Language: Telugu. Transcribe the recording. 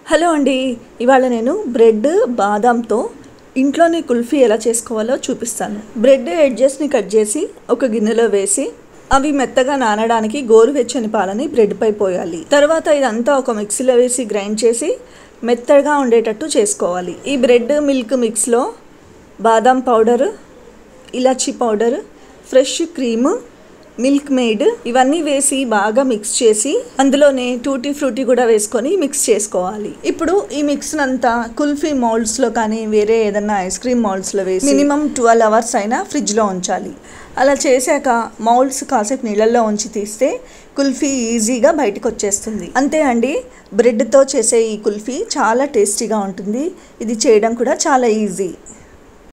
హలో అండి ఇవాళ నేను బ్రెడ్ బాదాంతో ఇంట్లోనే కుల్ఫీ ఎలా చేసుకోవాలో చూపిస్తాను బ్రెడ్ ఎడ్జెస్ని కట్ చేసి ఒక గిన్నెలో వేసి అవి మెత్తగా నానడానికి గోరువెచ్చని పాలని బ్రెడ్పై పోయాలి తర్వాత ఇదంతా ఒక మిక్సీలో వేసి గ్రైండ్ చేసి మెత్తగా ఉండేటట్టు చేసుకోవాలి ఈ బ్రెడ్ మిల్క్ మిక్స్లో బాదాం పౌడర్ ఇలాచీ powder fresh cream Milkmaid ఇవన్నీ వేసి బాగా మిక్స్ చేసి అందులోనే టూటీ ఫ్రూటీ కూడా వేసుకొని మిక్స్ చేసుకోవాలి ఇప్పుడు ఈ మిక్స్ అంతా కుల్ఫీ మౌల్డ్స్లో కానీ వేరే ఏదన్నా ఐస్ క్రీమ్ మౌల్డ్స్లో వేసి మినిమం ట్వెల్వ్ అవర్స్ అయినా ఫ్రిడ్జ్లో ఉంచాలి అలా చేశాక మౌల్డ్స్ కాసేపు నీళ్ళల్లో ఉంచి తీస్తే కుల్ఫీ ఈజీగా బయటకు వచ్చేస్తుంది అంతే అండి బ్రెడ్తో చేసే ఈ కుల్ఫీ చాలా టేస్టీగా ఉంటుంది ఇది చేయడం కూడా చాలా ఈజీ